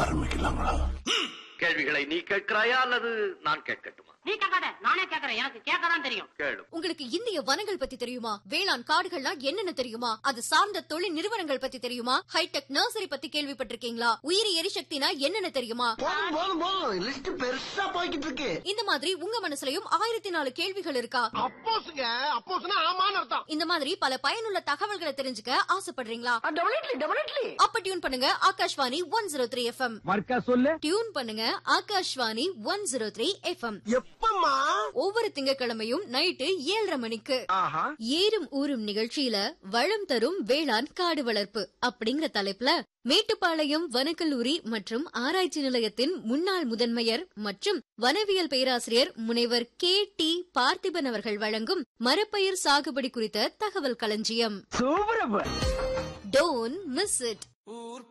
ஆரம்பிக்கலாங்களா கேள்விகளை நீ கேட்கிறாயா அல்லது நான் கேட்கட்டுமா நீ கேட்காத நானே கேக்குறேன் எனக்கு கேட்கதான் தெரியும் கேளு உங்களுக்கு இந்திய வனங்கள் பத்தி தெரியுமா வேளாண் காடுகள்லாம் என்னென்ன தெரியுமா அது சார்ந்த தொழில் நிறுவனங்கள் பத்தி தெரியுமா ஹைடெக் நர்சரி பத்தி கேள்விப்பட்டிருக்கீங்களா உயிரி எரிசக்தினா என்னென்ன தெரியுமா போதும் போதும் போதும் லிஸ்ட் பெருசா போய்கிட்டு இருக்கு இந்த மாதிரி உங்க மனசுலயும் ஆயிரத்தி நாலு கேள்விகள் இருக்கா அப்போஸ்ங்க அப்போஸ்னா ஆமான்னு அர்த்தம் இந்த மாதிரி பல பயனுள்ள தகவல்களை தெரிஞ்சுக்க ஆசைப்படுறீங்களா டெபினெட்லி டெபினெட்லி அப்ப டியூன் பண்ணுங்க Akashvani one zero three FM மர்க்கா சொல்லு டியூன் பண்ணுங்க Akashvani one zero three FM எப்பம்மா ஒவ்வொரு திங்கட்கிழமையும் நைட்டு ஏழரை மணிக்கு ஆஹா ஏறும் ஊரும் நிகழ்ச்சியில வளம் தரும் வேளாண் காடு வளர்ப்பு அப்படிங்கிற தலைப்புல மேட்டுப்பாளையம் வனக்கல்லூரி மற்றும் ஆராய்ச்சி நிலையத்தின் முன்னாள் முதன்மையர் மற்றும் வனவியல் பேராசிரியர் முனைவர் கே டி பார்த்திபன் அவர்கள் வழங்கும் மரப்பயிர் சாகுபடி குறித்த தகவல் களஞ்சியம் சூப்பரப்ப டோன் மிஸ் இட் ஊர்